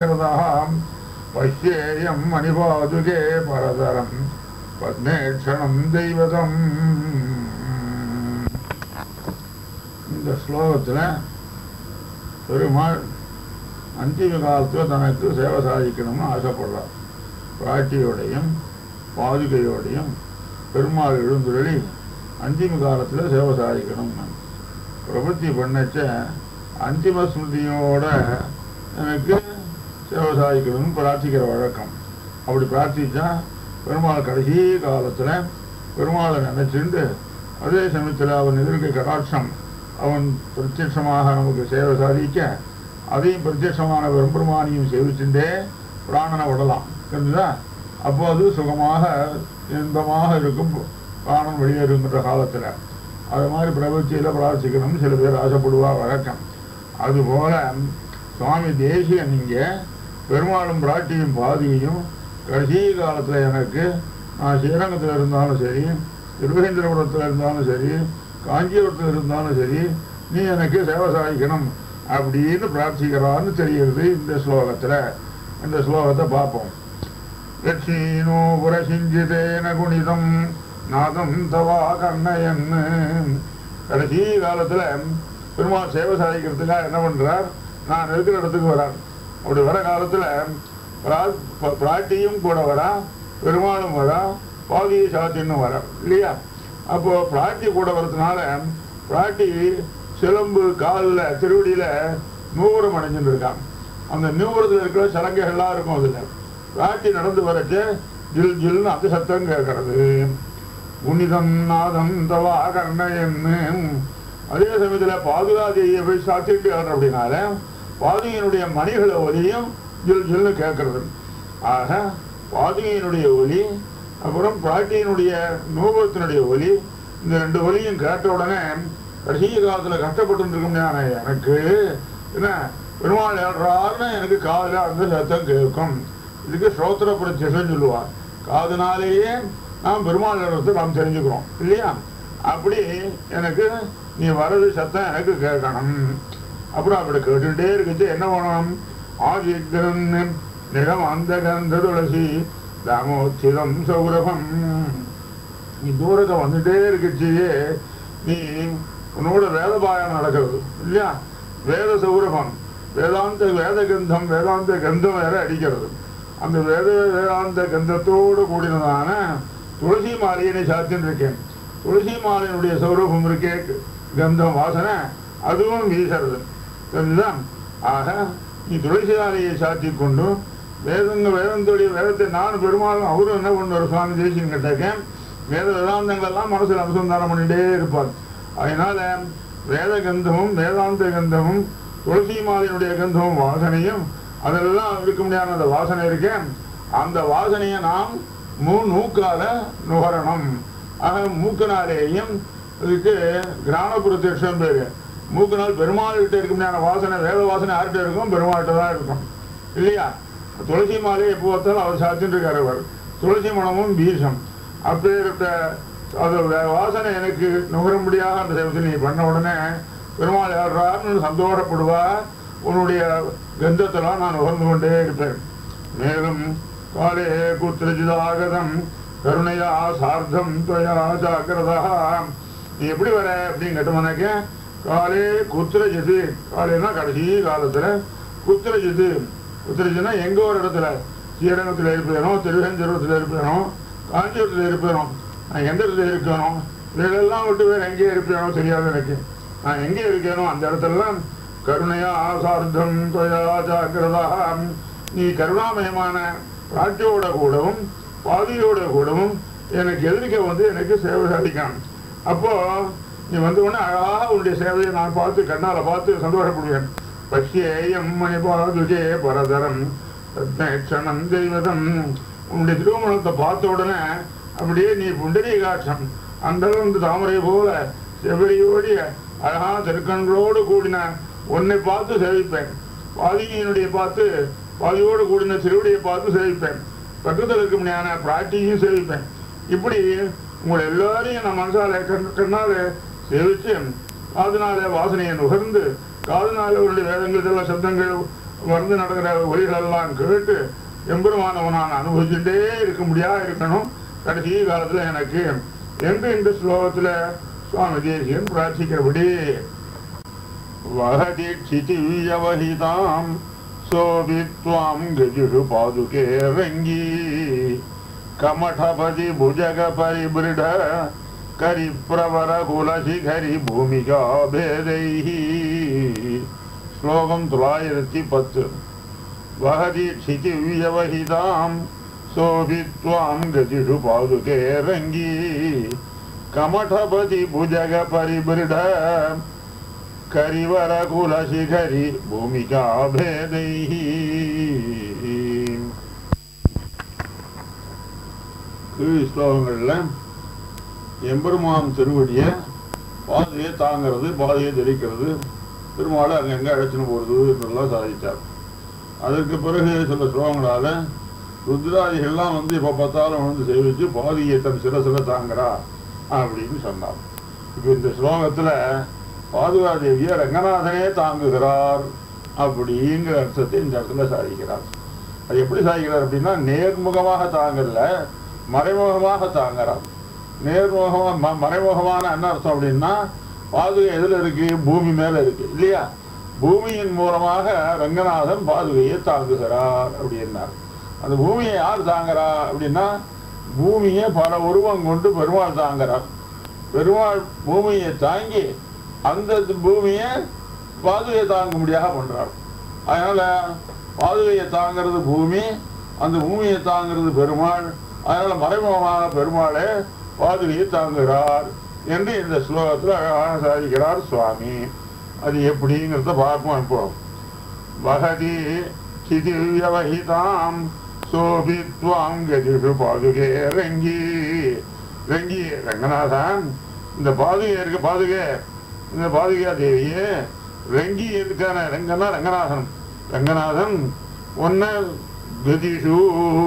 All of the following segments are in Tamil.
கிருதாம் பஷ்யேயம் மணிபாதுகே பரதரம் பத்மேக்ஷணம் தெய்வதம் இந்த ஸ்லோகத்தில் பெருமாள் அந்திம காலத்தில் தனக்கு சேவை சாதிக்கணும்னு ஆசைப்படுறார் பிராட்டியோடையும் பாதுகையோடையும் பெருமாள் எழுந்துருளி அந்திம காலத்தில் சேவை சாதிக்கணும்னு பிரபத்தி பண்ணச்ச அந்திம ஸ்மிருதியோட எனக்கு சேவை சாதிக்கணும்னு பிரார்த்திக்கிற வழக்கம் அப்படி பிரார்த்திச்சா பெருமாள் கடைசி காலத்தில் பெருமாளை நினைச்சுண்டு அதே சமயத்தில் அவன் எதிர்க்க கடாட்சம் அவன் பிரத்யட்சமாக நமக்கு சேவை சாதிக்க அதையும் பிரத்யட்சமான பெரும்பெருமானியும் சேவிச்சுட்டே பிராணனை விடலாம் தெரிஞ்சுதா அப்போது சுகமாக இன்பமாக இருக்கும் பிராணன் வெளியேறுங்கிற காலத்தில் அது மாதிரி பிரபத்தியில் பிரார்த்திக்கணும்னு சில பேர் ஆசைப்படுவா வழக்கம் அதுபோல சுவாமி தேசியன் இங்கே பெருமாளும் பிராட்டியும் பாதியையும் கடைசி காலத்தில் எனக்கு நான் ஸ்ரீரங்கத்தில் இருந்தாலும் சரி திருவேந்திரபுரத்தில் இருந்தாலும் சரி காஞ்சிபுரத்தில் இருந்தாலும் சரி நீ எனக்கு சேவை சாதிக்கணும் அப்படின்னு பிரார்த்திக்கிறான்னு தெரிகிறது இந்த ஸ்லோகத்தில் இந்த ஸ்லோகத்தை பார்ப்போம் லட்சுமீனோ புரசிஞ்சிதேன குணிதம் நாதம் தவா கர்ணயன்னு கடைசி காலத்தில் பெருமாள் சேவை சாதிக்கிறதுக்காக என்ன பண்ணுறார் நான் இருக்கிற இடத்துக்கு வரார் அப்படி வர காலத்தில் பிராட்டியும் கூட வரா பெருமாளும் வரா பாதியை சாத்தின்னு வரா இல்லையா அப்போ பிராட்டி கூட வரதுனால பிராட்டி சிலம்பு காலில் திருவடியில் நூறம் அடைஞ்சுட்டு இருக்கான் அந்த நூறத்தில் இருக்கிற சலங்கைகள்லாம் இருக்கும் அதில் பிராட்டி நடந்து வரச்சு ஜில் ஜில்னு அந்த சத்தம் கேட்கறது புனிதம் நாதம் தவா கர்ணயன்னு அதே சமயத்தில் பாதுகாதியை போய் சாத்திட்டு அப்படின்னால பாதுகையினுடைய மணிகளை ஒலியும் ஜில் ஜில்னு கேட்கறது ஆக பாதுகையினுடைய ஒலி அப்புறம் பிராட்டியினுடைய நூபத்தினுடைய ஒலி இந்த ரெண்டு ஒலியும் கேட்ட உடனே கடைசி காலத்தில் கஷ்டப்பட்டு இருக்கும் எனக்கு என்ன பெருமாள் ஏறாருன்னு எனக்கு காதில் அந்த சத்தம் கேட்கும் இதுக்கு ஸ்ரோத்திர பிரத்யசம் சொல்லுவார் காதுனாலேயே நாம் பெருமாள் ஏறத்தை நாம் தெரிஞ்சுக்கிறோம் இல்லையா அப்படி எனக்கு நீ வரது சத்தம் எனக்கு கேட்கணும் அப்புறம் அப்படி கேட்டுட்டே இருக்குது என்ன பண்ணணும் ஆதித்தன் நிலம் அந்த கந்த துளசி தாமோச்சிதம் சௌரபம் நீ தூரத்தை வந்துட்டே இருக்குச்சியே நீ உன்னோட வேத பாயம் நடக்கிறது இல்லையா வேத சௌரபம் வேதாந்த வேத கந்தம் வேதாந்த கந்தம் வேற அடிக்கிறது அந்த வேத வேதாந்த கந்தத்தோடு கூடினதான துளசி மாலையை நீ சாத்தின்னு இருக்கேன் துளசி மாலையினுடைய சௌரபம் இருக்கே கந்தம் வாசனை அதுவும் வீசுறது தெரிஞ்சுதான் ஆக நீ துளசி மாலையை சாத்தி கொண்டு வேதங்க வேதத்துடைய வேதத்தை நான் பெருமாளும் அவரும் என்ன பண்ணுவார் சுவாமி தேசியம் கேட்டாக்கேன் வேத வேதாந்தங்கள் எல்லாம் மனசில் அனுசந்தானம் பண்ணிட்டே இருப்பார் அதனால வேத கந்தமும் வேதாந்த கந்தமும் துளசி மாலையினுடைய கந்தமும் வாசனையும் அதெல்லாம் இருக்க முடியாத அந்த வாசனை இருக்கேன் அந்த வாசனையை நாம் மூ நூக்கால நுகரணும் ஆக மூக்கினாலேயும் இதுக்கு கிராம பிரத்யட்சம் பேரு மூக்கினால் பெருமாள் கிட்ட இருக்க முடியாத வாசனை வேத வாசனை யார்கிட்ட இருக்கும் பெருமாள்கிட்ட தான் இருக்கும் இல்லையா துளசி மாலை எப்போ பார்த்தாலும் அவர் சாத்தின்னு இருக்காரு அவர் துளசி மனமும் பீசம் அப்பேற்பட்ட அது வாசனை எனக்கு நுகர முடியாத அந்த சேவத்தை நீ பண்ண உடனே பெருமாள் ஏறாருன்னு சந்தோஷப்படுவா உன்னுடைய கந்தத்தெல்லாம் நான் நுகர்ந்து கொண்டே இருப்பேன் மேலும் காலே குத்திரஜிதாகதம் கருணையா சார்த்தம் துவயா ஜாக்கிரதா நீ எப்படி வர அப்படின்னு கேட்டோம்னாக்க காலே குத்திரஜிது காலைனா கடைசி காலத்துல குத்திரஜிது குத்திரஜினா எங்க ஒரு இடத்துல ஸ்ரீரங்கத்தில் இருப்பேனோ திருவேந்தரத்தில் இருப்பேனோ காஞ்சிபுரத்தில் இருப்பேனோ நான் எந்த இடத்துல இருக்கணும் இதெல்லாம் விட்டு வேற எங்கே இருப்பேனோ தெரியாது எனக்கு நான் எங்கே இருக்கேனோ அந்த இடத்துலலாம் கருணையா ஆசார்த்தம் தொயா ஜாக்கிரதா நீ கருணாமயமான பிராட்டியோட கூடவும் பாதியோட கூடவும் எனக்கு எதிர்க்க வந்து எனக்கு சேவை சாதிக்கணும் அப்போ நீ வந்த உடனே அழகாக உன்னுடைய சேவையை நான் பார்த்து கண்ணால பார்த்து சந்தோஷப்படுவேன் பஷ்யேயம் மணிபாதுஜே பரதரம் ரத்னேட்சணம் தெய்வதம் உன்னுடைய திருமணத்தை பார்த்த உடனே அப்படியே நீ புண்டரீகாட்சம் அந்த வந்து தாமரை போல செவரியோடிய அழகான திருக்கண்களோடு கூடின உன்னை பார்த்து சேவிப்பேன் பாதியினுடைய பார்த்து பாதியோடு கூடின திருவடியை பார்த்து சேவிப்பேன் பக்கத்தில் இருக்க முடியாத பிராட்டியும் சேவிப்பேன் இப்படி உங்களை எல்லாரையும் நான் மனசால கண் கண்ணால சேவிச்சு காதுனால வாசனையை நுகர்ந்து காதுனால அவருடைய வேதங்கள் எல்லாம் சப்தங்கள் வந்து நடக்கிற ஒலிகளெல்லாம் கேட்டு எம்பெருமானவ நான் அனுபவிச்சுட்டே இருக்க முடியா இருக்கணும் கடைசி காலத்துல எனக்கு என்று இந்த ஸ்லோகத்துல சுவாமி தேசியன் பிரார்த்திக்கிறபடி வகதி क्षितिव्यवहिताम् सोऽपि त्वाम् गजुषु पादुके रङ्गी कमठपति भुजगपरिबृढ करिप्रवरकुलशिखरि भूमिका भेदैः श्लोकम् தொள்ளாயிரத்தி பத்து वहति क्षितिव्यवहिताम् सोऽपि त्वाम् गतिषु पादुके रङ्गी कमठपति भुजगपरिबृढ கரிவரகுலசிகரி பூமிகா பேதைஹி கீழ் ஸ்லோகங்கள்ல எம்பெருமான் திருவடிய பாதையை தாங்கிறது பாதையை தெளிக்கிறது பெருமாளை அங்கங்க அழைச்சின்னு போறது என்றெல்லாம் சாதித்தார் அதற்கு பிறகு சில ஸ்லோகங்களால ருத்ராதிகள்லாம் வந்து இப்ப பார்த்தாலும் வந்து சேவிச்சு பாதியை தன் சிரசில தாங்குறா அப்படின்னு சொன்னார் இப்ப இந்த ஸ்லோகத்துல பாதுகாதேவிய ரங்கநாதனே தாங்குகிறார் அப்படிங்கிற அர்த்தத்தை இந்த இடத்துல சாதிக்கிறார் அது எப்படி சாதிக்கிறார் அப்படின்னா நேர்முகமாக தாங்கல மறைமுகமாக தாங்குறார் நேர்முகமா ம- மறைமுகமான என்ன அர்த்தம் அப்படின்னா பாதுகை எதுல இருக்கு பூமி மேல இருக்கு இல்லையா பூமியின் மூலமாக ரங்கநாதன் பாதுகையை தாங்குகிறார் அப்படின்னார் அந்த பூமியை யார் தாங்குறா அப்படின்னா பூமியை பல உருவம் கொண்டு பெருமாள் தாங்குறார் பெருமாள் பூமியை தாங்கி அந்த பூமியை பாதுகையை தாங்க முடியாத பண்றார் அதனால பாதுகையை தாங்கிறது பூமி அந்த பூமியை தாங்கிறது பெருமாள் அதனால மறைமுகமாக பெருமாளே பாதுகையை தாங்குகிறார் என்று இந்த ஸ்லோகத்தில் அழகாக சாதிக்கிறார் சுவாமி அது எப்படிங்கிறத பார்ப்போம் இப்போ வகதி சிதிவ்யவஹிதாம் சோபி துவாம் கதிஷு பாதுகே ரங்கி ரங்கி ரங்கநாதன் இந்த பாதுகை இருக்கு பாதுகை இந்த பாதுகா தேவியே ரங்கி இருக்கான ரங்கனா ரங்கநாதன் ரங்கநாதன் ஒன்ன கதிஷு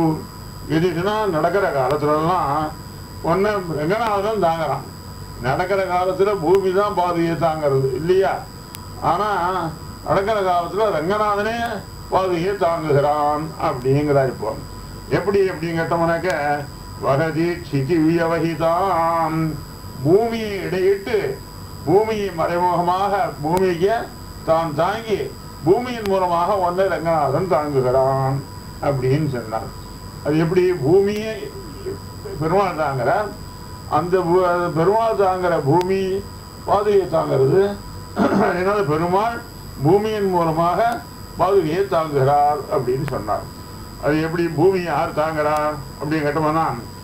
கதிஷுனா நடக்கிற காலத்துலலாம் ஒன்ன ரங்கநாதன் தாங்குறான் நடக்கிற காலத்துல பூமி தான் பாதுகையை தாங்கிறது இல்லையா ஆனா நடக்கிற காலத்துல ரங்கநாதனே பாதுகையை தாங்குகிறான் அப்படிங்கிறார் இப்போ எப்படி அப்படின்னு கேட்டோம்னாக்க வகதி சிதி வியவகிதான் பூமியை இடையிட்டு பூமியை மறைமுகமாக பூமிக்கு தான் தாங்கி பூமியின் மூலமாக ஒன்றை ரங்கநாதன் தாங்குகிறான் அப்படின்னு சொன்னார் அது எப்படி பூமியை பெருமாள் தாங்குறார் அந்த பூ- அந்த பெருமாள் தாங்குற பூமி பாதுகையை தாங்கிறது அதனால பெருமாள் பூமியின் மூலமாக பாதுகையை தாங்குகிறார் அப்படின்னு சொன்னார் அது எப்படி பூமி யார் தாங்குறா அப்படின்னு கேட்டோம்னா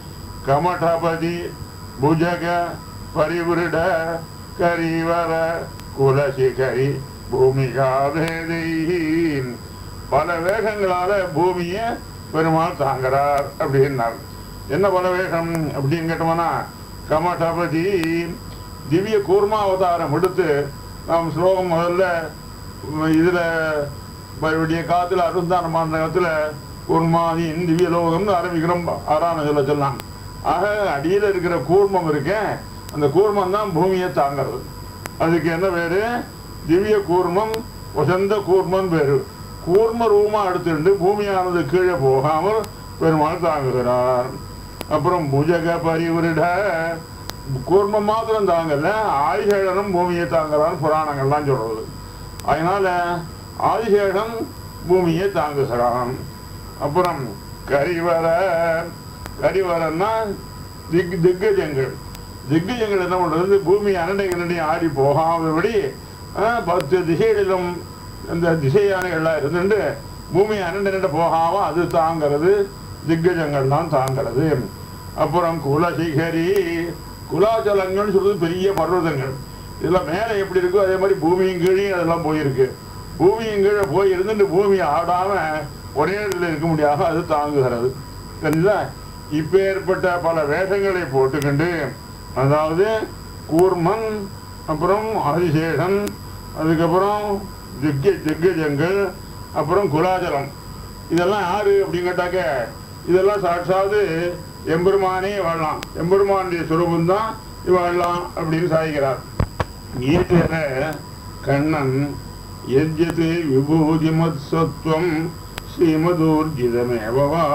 கமடபதி புஜக பரிவிருட கரிவர குலசிகரி பூமிகா பேதையின் பல வேகங்களால பூமியை பெருமாள் தாங்குறார் அப்படின்னார் என்ன பல வேகம் அப்படின்னு கேட்டோம்னா கமடபதி திவ்ய கூர்மாவதாரம் எடுத்து நாம் ஸ்லோகம் முதல்ல உம், இதுல விடிய காத்துல அருந்தான மாந்தகத்துல கூர்மாதியின் திவ்ய லோகம்னு ஆரம்பிக்கிறோம் ஆறான சொல்ல சொல்லலாம் ஆக அடியில இருக்கிற கூர்மம் இருக்கேன் அந்த கூர்மம் தான் பூமியை தாங்கிறது அதுக்கு என்ன பேரு திவ்ய கூர்மம் வசந்த கூர்மம் பேரு கூர்ம ரூபமா எடுத்துட்டு பூமியானது கீழே போகாமல் பெருமாள் தாங்குகிறார் அப்புறம் புஜக பரிவிருட கூர்மம் மாத்திரம் தாங்கல ஆதிசேடனும் பூமியை தாங்குறான்னு புராணங்கள்லாம் சொல்றது அதனால ஆதிசேடன் பூமியை தாங்குகிறான் அப்புறம் கரிவர கரிவரன்னா திக் திக்கஜங்கள் திக்கஜங்கள் என்ன பண்றது பூமி அனண்டை கரண்டி ஆடி போகாதபடி ஆஹ், பத்து திசைகளிலும் இந்த திசையானைகள்லாம் இருந்துட்டு பூமி அனண்டை போகாம அது தாங்கிறது திக்கஜங்கள் தான் தாங்கிறது அப்புறம் குலசிகரி குலாச்சலங்கள்னு சொல்றது பெரிய பர்வதங்கள் இதெல்லாம் மேலே எப்படி இருக்கோ அதே மாதிரி பூமியும் கீழே அதெல்லாம் போயிருக்கு பூமியும் கீழே போய் இருந்துட்டு பூமி ஆடாம ஒரே இடத்துல இருக்க முடியாத அது தாங்குகிறது தெரியுதா இப்ப ஏற்பட்ட பல வேஷங்களை போட்டுக்கொண்டு அதாவது கூர்மன் அப்புறம் ஆதிசேஷன் அதுக்கப்புறம் திக்க திக்கஜங்கள் அப்புறம் குலாஜலம் இதெல்லாம் யாரு அப்படின்னு கேட்டாக்க இதெல்லாம் சாட்சாது எம்பெருமானே வாழலாம் எம்பெருமானுடைய சுரூபம் தான் வாழலாம் அப்படின்னு சாதிக்கிறார் கீதையில கண்ணன் यद्यते विभूतिमत्सत्त्वं श्रीमदूर्जितमेव वा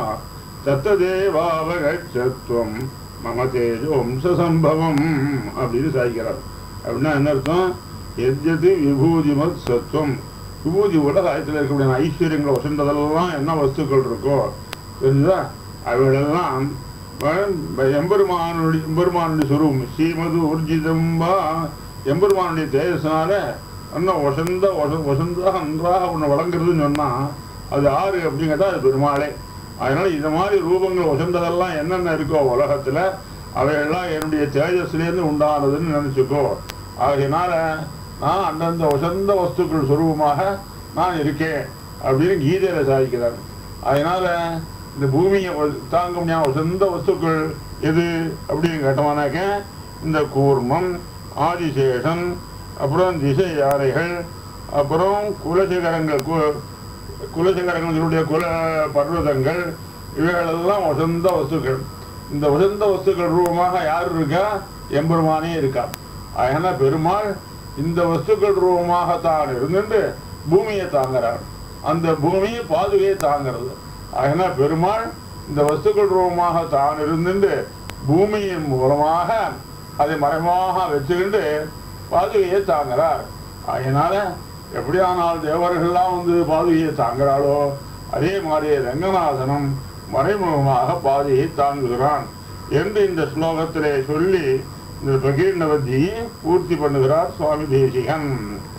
தத்ததேவாவகச்சத்வம் மம தேஜோம்ச சம்பவம் அப்படின்னு சாய்க்கிறார் அப்படின்னா என்ன அர்த்தம் எத்யது விபூதிமத் சத்துவம் விபூதி உலகத்தில் இருக்கக்கூடிய ஐஸ்வர்யங்களை வசந்ததெல்லாம் என்ன வஸ்துக்கள் இருக்கோ தெரிஞ்சுதா அவைகளெல்லாம் வ- எம்பெருமானுடைய எம்பெருமானுடைய சுரூபம் ஸ்ரீமது ஊர்ஜிதம் வா எம்பெருமானுடைய தேஜஸ்னால இன்னும் வசந்த வச- வசந்தா நன்றாக உன்னை வழங்குறதுன்னு சொன்னா அது ஆறு அப்படின்னு கேட்டா அது பெருமாளே அதனால இந்த மாதிரி ரூபங்கள் வசந்ததெல்லாம் என்னென்ன இருக்கோ உலகத்துல அவையெல்லாம் என்னுடைய தேஜஸ்லேருந்து உண்டானதுன்னு நினைச்சுக்கோ ஆகையினால நான் அந்தந்த வசந்த வஸ்துக்கள் சுரூபமாக நான் இருக்கேன் அப்படின்னு கீதையில சாதிக்கிறார் அதனால இந்த பூமியை வ- தாங்க முடியாத வசந்த வஸ்துக்கள் எது அப்படின்னு கேட்டோம்னாக்க இந்த கூர்மம் ஆதிசேஷன் அப்புறம் திசை யானைகள் அப்புறம் குலசிகரங்கள் கு- குலசிகரங்களுடைய குல பர்வதங்கள் இவைகளெல்லாம் வசந்த வஸ்துக்கள் இந்த வசந்த வஸ்துக்கள் ரூபமாக யார் இருக்கா எம்பெருமானே இருக்கா அதனால பெருமாள் இந்த வஸ்துக்கள் ரூபமாக தான் இருந்துட்டு பூமியை தாங்குறார் அந்த பூமி பாதுகையை தாங்கிறது அதனால பெருமாள் இந்த வஸ்துக்கள் ரூபமாக தான் இருந்துட்டு பூமியின் மூலமாக அதை மறைமுகமாக வச்சுக்கிட்டு பாதுகையை தாங்குறார் அதனால எப்படியானால் தேவர்கள்லாம் வந்து பாதுகையை தாங்குறாளோ அதே மாதிரி ரங்கநாதனும் மறைமுகமாக பாதையை தாங்குகிறான் என்று இந்த ஸ்லோகத்திலே சொல்லி இந்த பகீர்ணவதியை பூர்த்தி பண்ணுகிறார் சுவாமி தேசிகன்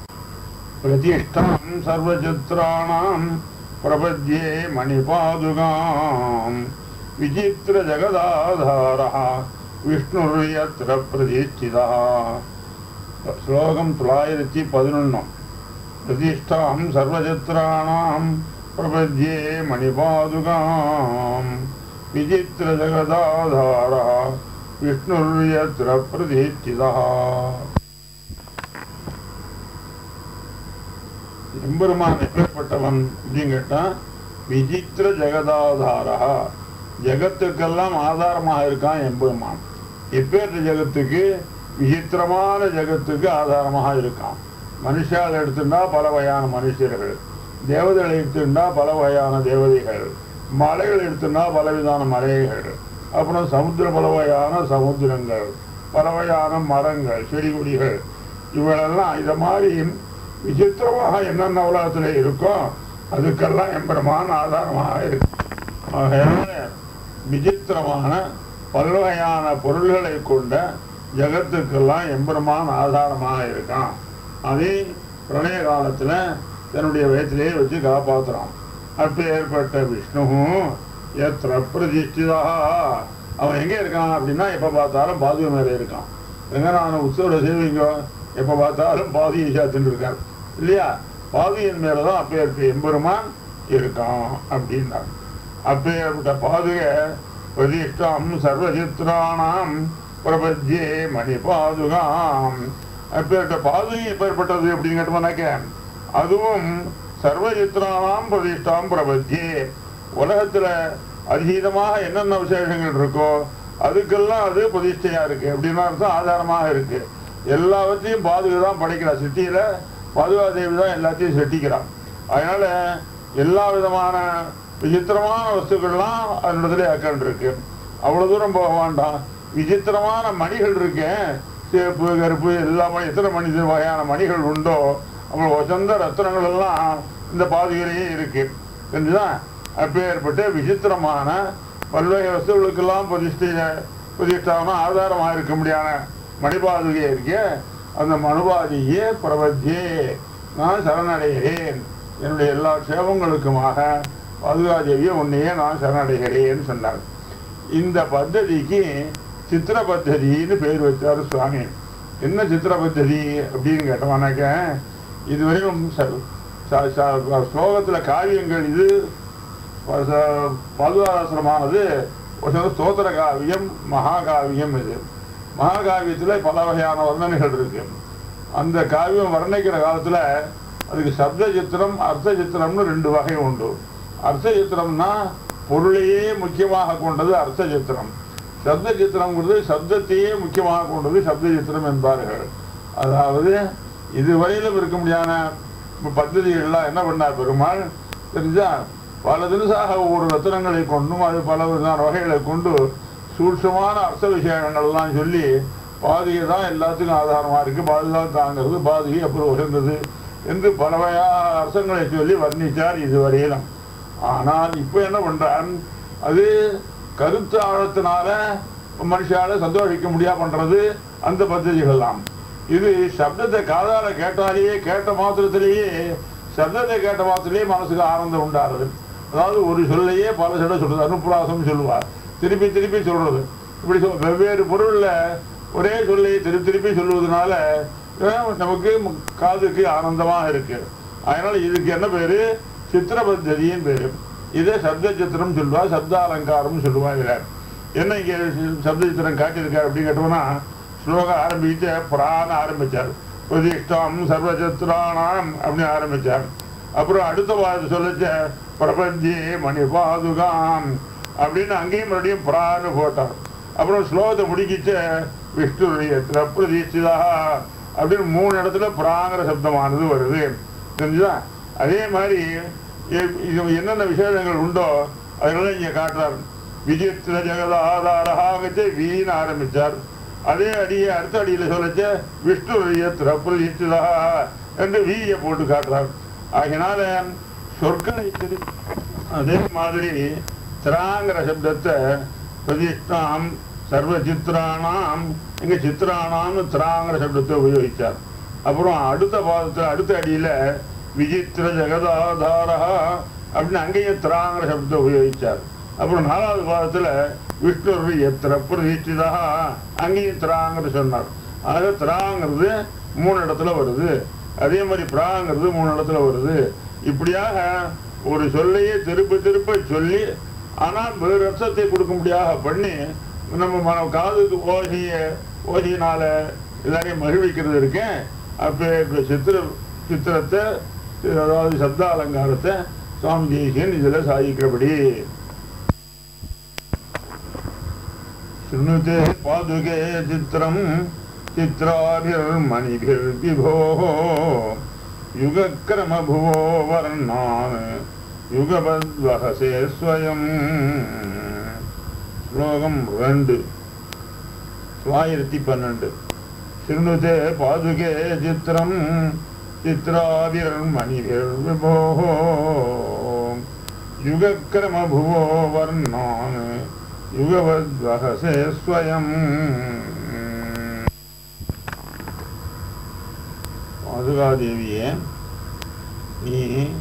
பிரதிஷ்டாம் சர்வச்சித்ராணாம் பிரபத்யே மணிபாதுகாம் விசித்திர ஜகதாதாரா விஷ்ணுர்யத்ர பிரதிஷ்டிதா ஸ்லோகம் தொள்ளாயிரத்தி பதினொன்னும் பிரதிஷ்டாம் சர்வச்சித்ராணாம் பிரபத்யே மணிபாதுகாம் விசித்திர ஜகதாதாரா விஷ்ணுர்யத்ர பிரதிஷ்டிதா எம்பெருமான் எப்பேற்பட்டவன் அப்படின்னு கேட்டா விசித்திர ஜெகதாதாரா ஜெகத்துக்கெல்லாம் ஆதாரமாக இருக்கான் எம்பெருமான் எப்பேற்ற ஜெகத்துக்கு விசித்திரமான ஜெகத்துக்கு ஆதாரமாக இருக்கான் மனுஷால் எடுத்துட்டா பல வகையான மனுஷர்கள் தேவதைகளை எடுத்துட்டா பல வகையான தேவதைகள் மலைகள் எடுத்துட்டா பலவிதமான மலைகள் அப்புறம் சமுத்திர பல வகையான சமுத்திரங்கள் பல வகையான மரங்கள் செடி கொடிகள் இவையெல்லாம் இத மாதிரி விசித்திரமாக என்னென்ன உலகத்துல இருக்கோ அதுக்கெல்லாம் எம்பெருமான் ஆதாரமாக இருக்கு ஆகையால விசித்திரமான பல்வகையான பொருள்களை கொண்ட ஜகத்துக்கெல்லாம் எம்பெருமான் ஆதாரமாக இருக்கான் அதே பிரளய காலத்துல தன்னுடைய வயத்திலேயே வச்சு காப்பாத்துறான் அப்ப ஏற்பட்ட விஷ்ணுவும் எத்திர பிரதிஷ்டிதா அவன் எங்க இருக்கான் அப்படின்னா எப்ப பார்த்தாலும் பாதுகை மேல இருக்கான் ரங்கநாதன உற்சவ சேவிங்க எப்ப பார்த்தாலும் பாதியை சாத்துட்டு இருக்கார் இல்லையா பாதியின் மேலதான் அப்பேற்பட்ட எம்பெருமான் இருக்கான் அப்படின்னார் அப்பேற்பட்ட பாதுகை பிரதிஷ்டாம் சர்வசித்ராணாம் பிரபத்யே மணி பாதுகாம் அப்பேற்பட்ட பாதுகை எப்பேற்பட்டது அப்படின்னு கேட்டோம்னாக்க அதுவும் சர்வசித்ராணாம் பிரதிஷ்டாம் பிரபத்யே உலகத்துல அதீதமாக என்னென்ன விசேஷங்கள் இருக்கோ அதுக்கெல்லாம் அது பிரதிஷ்டையா இருக்கு அப்படின்னா அர்த்தம் ஆதாரமாக இருக்கு எல்லாவற்றையும் பாதுகை தான் படைக்கிறா சிட்டியில பாதுகா தேவி தான் எல்லாத்தையும் செட்டிக்கிறான் அதனால எல்லா விதமான விசித்திரமான வஸ்துக்கள்லாம் அதனிடத்துல அக்கன் இருக்கு அவ்வளவு தூரம் போக வேண்டாம் விசித்திரமான மணிகள் இருக்கேன் சேப்பு கருப்பு எல்லா மணி எத்தனை மணி வகையான மணிகள் உண்டோ அப்புறம் வசந்த ரத்னங்கள் எல்லாம் இந்த பாதுகையிலேயே இருக்கு தெரிஞ்சுதான் அப்பேற்பட்ட விசித்திரமான பல்வகை வஸ்துகளுக்கெல்லாம் பிரதிஷ்டை பிரதிஷ்டான ஆதாரமாக இருக்க முடியாத மணிபாதுகை இருக்கே அந்த மனுபாதியே பிரபத்தியே நான் சரணடைகிறேன் என்னுடைய எல்லா சேவங்களுக்குமாக பாதுகாதேவியை உன்னையே நான் சரணடைகிறேன்னு சொன்னார் இந்த பத்ததிக்கு சித்திர பத்ததின்னு பேர் வச்சார் சுவாமி என்ன சித்திர பத்ததி அப்படின்னு கேட்டோம்னாக்க இதுவரையும் ச- ச- ச- ஸ்லோகத்துல காவியங்கள் இது ப- பாதுகாசனமானது ஒரு சில ஸ்தோத்திர காவியம் மகாகாவியம் இது மகாகாவியத்துல பல வகையான வர்ணனைகள் இருக்கு அந்த காவியம் வர்ணிக்கிற காலத்துல அதுக்கு சப்த சித்திரம் அர்த்த சித்திரம்னு ரெண்டு வகை உண்டு அர்த்த சித்திரம்னா பொருளையே முக்கியமாக கொண்டது அர்த்த சித்திரம் சப்த சித்திரம்ங்கிறது சப்தத்தையே முக்கியமாக கொண்டது சப்த சித்திரம் என்பார்கள் அதாவது இதுவரையிலும் இருக்க முடியாத இப்ப பദ്ധதிகள்லாம் என்ன பண்ணார் பெருமாள் தெரிஞ்சா பல தினசாக ஒவ்வொரு ரத்தனங்களை கொண்டும் அது பல விதமான வகைகளை கொண்டு சூட்சமான அர்த்த விஷயங்கள்லாம் சொல்லி பாதிகை தான் எல்லாத்துக்கும் ஆதாரமா இருக்கு பாதுகாப்பு தாங்கிறது பாதிகை அப்புறம் உயர்ந்தது என்று பல வகையான அர்த்தங்களை சொல்லி வர்ணித்தார் இதுவரையிலும் ஆனால் இப்போ என்ன பண்றான் அது கருத்து ஆழத்தினால மனுஷால சந்தோஷிக்க முடியா பண்றது அந்த பദ്ധதிகள்லாம் இது சப்தத்தை காதால கேட்டாலேயே கேட்ட மாத்திரத்திலேயே சப்தத்தை கேட்ட மாத்திரத்திலேயே மனசுக்கு ஆனந்தம் உண்டாருது அதாவது ஒரு சொல்லையே பல சொல்ல சொல்றது அனுப்புராசம் சொல்லுவார் திருப்பி திருப்பி சொல்றது இப்படி சொல் வெவ்வேறு பொருள்ல ஒரே சொல்லை திருப்பி திருப்பி சொல்லுவதனால அஹ், நமக்கு மு- காதுக்கு ஆனந்தமா இருக்கு அதனால இதுக்கு என்ன பேரு சித்திர பத்ததியின் பேரு இதை சப்த சித்திரம் சொல்லுவா சப்த அலங்காரம் சொல்லுவா இதுல என்ன இங்க சப்த சித்திரம் காட்டியிருக்காரு அப்படின்னு கேட்டோம்னா ஸ்லோகம் ஆரம்பிச்சு பிராண ஆரம்பிச்சார் பிரதிஷ்டம் சர்வச்சத்ராணாம் அப்படின்னு ஆரம்பிச்சார் அப்புறம் அடுத்த வாரத்தை சொல்லச்ச பிரபஞ்சே மணி பாதுகாம் அப்படின்னு அங்கேயும் மறுபடியும் பிரான்னு போட்டார் அப்புறம் ஸ்லோகத்தை முடிக்கிச்ச விஷ்ணுடைய பிரதிஷ்டிதா அப்படின்னு மூணு இடத்துல பிராங்கிற சப்தமானது வருது தெரிஞ்சுதா அதே மாதிரி இ- இது என்னென்ன விசேஷங்கள் உண்டோ அதெல்லாம் இங்க காட்டுறார் விஜித்திர ஜெகதாதாரகாகச்சே வீண ஆரம்பிச்சார் அதே அடியை அடுத்த அடியில சொல்லச்ச விஷ்ணு பிரதிஷ்டிதா என்று வீயை போட்டு காட்டுறார் ஆகினால சொற்களை திரு அதே மாதிரி திராங்கிற சப்தத்தை பிரதிஷ்டாம் சர்வ சித்ரானாம் இங்க சித்ரானாம்னு திராங்கிற சப்தத்தை உபயோகிச்சார் அப்புறம் அடுத்த பாதத்துல அடுத்த அடியில விசித்திர ஜெகதாதாரா அப்படின்னு அங்கேயும் திராங்கிற சப்தத்தை உபயோகிச்சார் அப்புறம் நாலாவது பாதத்துல விஷ்ணு எத்திர பிரதிஷ்டிதா அங்கேயும் திராங்கிற சொன்னார் ஆக திராங்கிறது மூணு இடத்துல வருது அதே மாதிரி பிராங்கிறது மூணு இடத்துல வருது இப்படியாக ஒரு சொல்லையே திருப்ப திருப்ப சொல்லி ஆனால் வேறு அர்த்தத்தை கொடுக்க முடியாத பண்ணி நம்ம மன காதுக்கு ஓசிய ஓசியினால எல்லாரையும் மகிழ்விக்கிறது இருக்கேன் அப்போ இப்போ சித்திர சித்திரத்தை அதாவது சப்த அலங்காரத்தை சுவாமி தேசியன் இதில் சாதிக்கிறபடி शृणुते पादुके चित्रम् चित्राभिर्मणिभिर्विभोः युगक्रमभुवो वर्णान् युगपद्वहसे स्वयम् ஸ்லோகம் ரெண்டு தொள்ளாயிரத்தி பன்னெண்டு சிறுநுதே பாதுகே சித்திரம் சித்ராவிர்மணிவிர்விபோः யுகக்கிரமபுவோ வர்ணான் யுகவத்வகசே ஸ்வயம் பாதுகாதேவியே நீ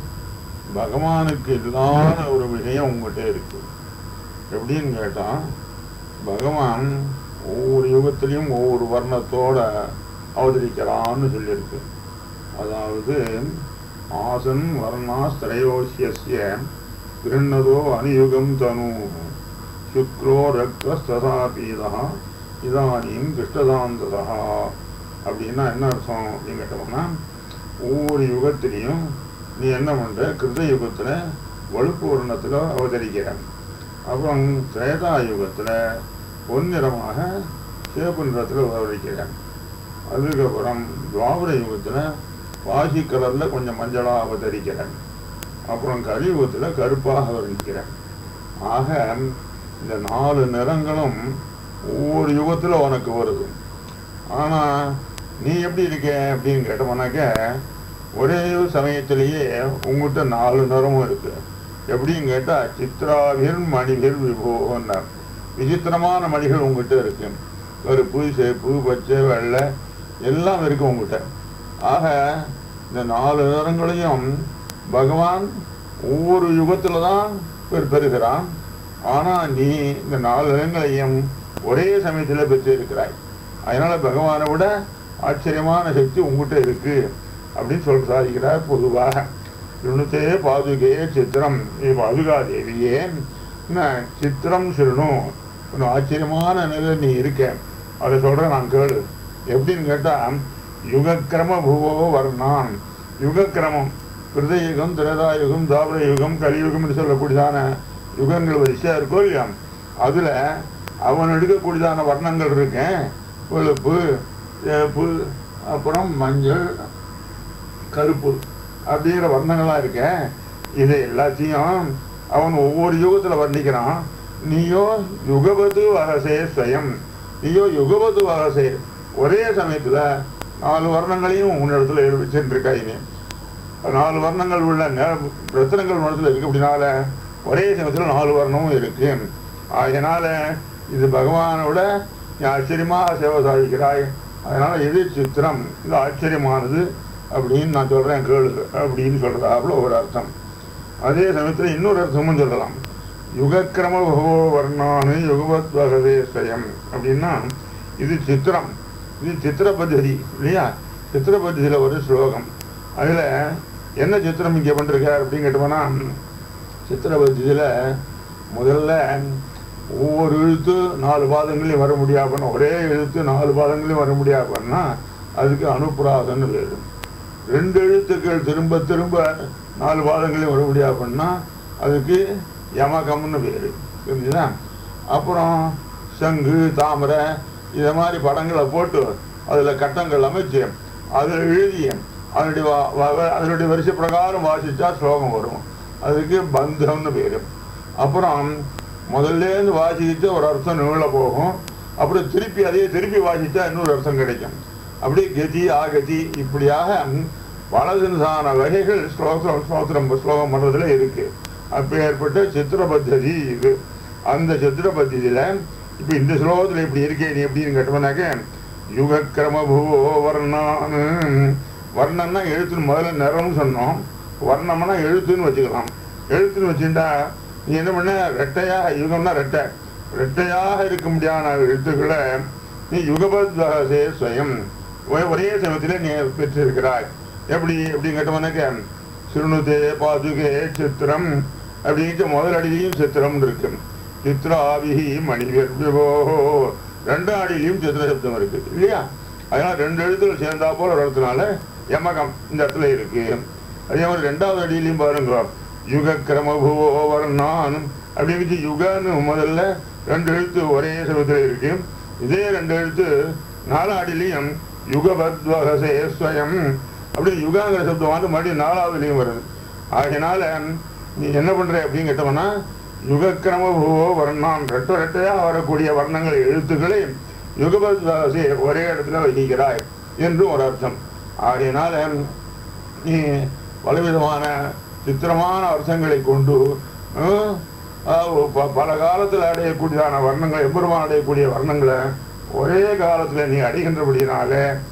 பகவானுக்கு இல்லாத ஒரு விஷயம் உங்ககிட்ட இருக்கு எப்படின்னு கேட்டா பகவான் ஒவ்வொரு யுகத்திலையும் ஒவ்வொரு வர்ணத்தோட அவதரிக்கிறான்னு சொல்லியிருக்கு அதாவது ஆசன் வர்ணா ஸ்திரயோசிய கிருண்ணதோ அனுயுகம் தனு சுக்ரோ ரக்தஸ்ததா பீதா இதானியும் கிருஷ்ணதாந்ததா அப்படின்னா என்ன அர்த்தம் அப்படின்னு கேட்டோம்னா ஒவ்வொரு யுகத்திலையும் நீ என்ன பண்ற கிருத யுகத்துல வழுப்பு வர்ணத்துல அவதரிக்கிற அப்புறம் திரேதா யுகத்துல பொன்னிறமாக சிவப்பு நிறத்துல அவதரிக்கிற அதுக்கப்புறம் துவாபர யுகத்துல பாசி கலர்ல கொஞ்சம் மஞ்சளா அவதரிக்கிறேன் அப்புறம் கலியுகத்துல கருப்பாக அவதரிக்கிறேன் ஆக இந்த நாலு நிறங்களும் ஒவ்வொரு யுகத்துல உனக்கு வருது ஆனா நீ எப்படி இருக்க அப்படின்னு கேட்டோம்னாக்க ஒரே சமயத்திலேயே உங்ககிட்ட நாலு நிறமும் இருக்கு எப்படின்னு கேட்டா சித்ராவிர் மணிகள் விபோன்னார் விசித்திரமான மணிகள் உங்ககிட்ட இருக்கு கருப்பு சேப்பு பச்சை வெள்ளை எல்லாம் இருக்கு உங்ககிட்ட ஆக இந்த நாலு நிறங்களையும் பகவான் ஒவ்வொரு யுகத்துல தான் பெரு பெறுகிறான் ஆனா நீ இந்த நாலு நிறங்களையும் ஒரே சமயத்துல பெற்று இருக்கிறாய் அதனால பகவானை விட ஆச்சரியமான சக்தி உங்ககிட்ட இருக்கு அப்படின்னு சொல்ல சாதிக்கிறார் பொதுவாக சுணுத்தே பாதுகே சித்திரம் ஏ பாதுகா தேவியே என்ன சித்திரம் சொல்லணும் கொஞ்சம் ஆச்சரியமான நிலை நீ இருக்க அதை சொல்றேன் நான் கேளு எப்படின்னு கேட்டா யுகக்கிரம புவோ வர்ணான் யுகக்கிரமம் கிருதயுகம் திரேதாயுகம் தாவர யுகம் கலியுகம்னு சொல்லக்கூடியதான யுகங்கள் வரிசையா இருக்கோ இல்லையா அதுல அவன் எடுக்கக்கூடியதான வர்ணங்கள் இருக்கேன் வெளுப்பு சேப்பு அப்புறம் மஞ்சள் கருப்பு அப்படிங்கிற வர்ணங்கள்லாம் இருக்க இது எல்லாத்தையும் அவன் ஒவ்வொரு யுகத்துல வர்ணிக்கிறான் நீயோ யுகபது வகசே ஸ்வயம் நீயோ யுகபது வகசே ஒரே சமயத்துல நாலு வர்ணங்களையும் உன்னிடத்துல வச்சுருக்காயினே நாலு வர்ணங்கள் உள்ள நே- ரத்தினங்கள் மனத்தில் இருக்கு அப்படின்னால ஒரே சமயத்தில் நாலு வர்ணமும் இருக்கு அதனால இது பகவானோட நீ ஆச்சரியமாக சேவை சாதிக்கிறாய் அதனால இது சித்திரம் இது ஆச்சரியமானது அப்படின்னு நான் சொல்றேன் கேளு அப்படின்னு சொல்றதாப்புல ஒரு அர்த்தம் அதே சமயத்தில் இன்னொரு அர்த்தமும் சொல்லலாம் யுகக்கிரம பகவோ வர்ணானு யுகவத் வகதே ஸ்வயம் அப்படின்னா இது சித்திரம் இது சித்திர பద్ధதி இல்லையா சித்திர பద్ధதியில் ஒரு ஸ்லோகம் அதில் என்ன சித்திரம் இங்கே பண்ணிருக்கார் அப்படின்னு கேட்டோம்னா சித்திர பద్ధதியில் முதல்ல ஒவ்வொரு எழுத்து நாலு பாதங்களையும் வர முடியாதுன்னா ஒரே எழுத்து நாலு பாதங்களையும் வர முடியாதுன்னா அதுக்கு அனுப்புராதன்னு பேரு ரெண்டு எழுத்துக்கள் திரும்ப திரும்ப நாலு பாதங்களையும் வர முடியாதுன்னா அதுக்கு யமகம்னு பேரு புரிஞ்சுதா அப்புறம் சங்கு தாமரை இதை மாதிரி படங்களை போட்டு அதில் கட்டங்கள் அமைச்சு அதில் எழுதிய அதனுடைய வா- வ- அதனுடைய வரிசை பிரகாரம் வாசிச்சா ஸ்லோகம் வரும் அதுக்கு பந்தம்னு பேரு அப்புறம் முதல்லேருந்து வாசிக்கிட்டு ஒரு அர்த்தம் நீள போகும் அப்புறம் திருப்பி அதே திருப்பி வாசிச்சா இன்னொரு அர்த்தம் கிடைக்கும் அப்படியே கதி ஆகதி இப்படியாக பலதினசான வகைகள் ஸ்லோகம் ஸ்லோத்திரம் ஸ்லோகம் பண்றதுல இருக்கு அப்ப ஏற்பட்ட சித்திர பத்ததி இது அந்த சித்திர பத்ததியில இப்ப இந்த ஸ்லோகத்துல இப்படி இருக்கே நீ எப்படின்னு கேட்டோம்னாக்க யுகக்கிரம பூவோ வர்ணான்னு வர்ணம்னா எழுத்துன்னு முதல்ல நிறம்னு சொன்னோம் வர்ணம்னா எழுத்துன்னு வச்சுக்கலாம் எழுத்துன்னு வச்சுட்டா நீ என்ன பண்ண ரெட்டையாக யுகம்னா ரெட்டை ரெட்டையாக இருக்க முடியாத எழுத்துக்களை நீ யுகபத்வகசே ஸ்வயம் ஒரே- ஒரே சமயத்தில் நீ பெற்றிருக்கிறாய் எப்படி எப்படின்னு கேட்டோம்னாக்க சிறுணுதே பாதுகே சித்திரம் அப்படின்ட்டு முதல் அடியிலையும் சித்திரம் இருக்கு சித்ராபிஹி மணிவோ ரெண்டாம் அடியிலையும் சித்திர சப்தம் இருக்கு இல்லையா அதனால ரெண்டு எழுத்துக்கள் சேர்ந்தா போல ஒரு இடத்துனால யமகம் இந்த இடத்துல இருக்கு அதே மாதிரி ரெண்டாவது அடியிலையும் பாருங்க யுக கிரமபுவோ வர்ணான் அப்படிங்கிட்டு யுகன்னு முதல்ல ரெண்டு எழுத்து ஒரே சமயத்தில் இருக்கு இதே ரெண்டு எழுத்து நாலாம் அடியிலையும் யுகபத்வகசே ஸ்வயம் அப்படி யுகாங்கிற சப்தம் வந்து மறுபடியும் நாலாவதுலையும் வருது ஆகையினால நீ என்ன பண்ற அப்படின்னு கேட்டோம்னா யுகக்கிரம பூவோ வர்ணான் ரெட்ட ரெட்டையா வரக்கூடிய வர்ணங்கள் எழுத்துக்களை யுகபத்வகசே ஒரே இடத்துல வைக்கிறாய் என்று ஒரு அர்த்தம் ஆகையினால நீ பலவிதமான சித்திரமான அர்த்தங்களை கொண்டு அஹ், அஹ், ப- பல காலத்தில் அடையக்கூடியதான வர்ணங்களை எம்பெருமான் அடையக்கூடிய வர்ணங்களை ஒரே காலத்தில் நீ அடைகின்றபடியினால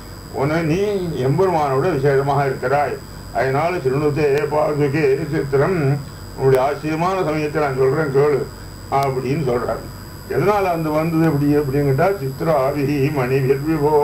உன நீ எம்பெருமானோட விசேஷமாக இருக்கிறாய் அதனால சிறுநூத்தே பாதுகே சித்திரம் உன்னுடைய ஆச்சரியமான சமயத்தை நான் சொல்றேன் கேளு அப்படின்னு சொல்றாரு எதனால அந்த வந்தது எப்படி அப்படின்னு கேட்டா சித்ராவிஹி மணி விபோ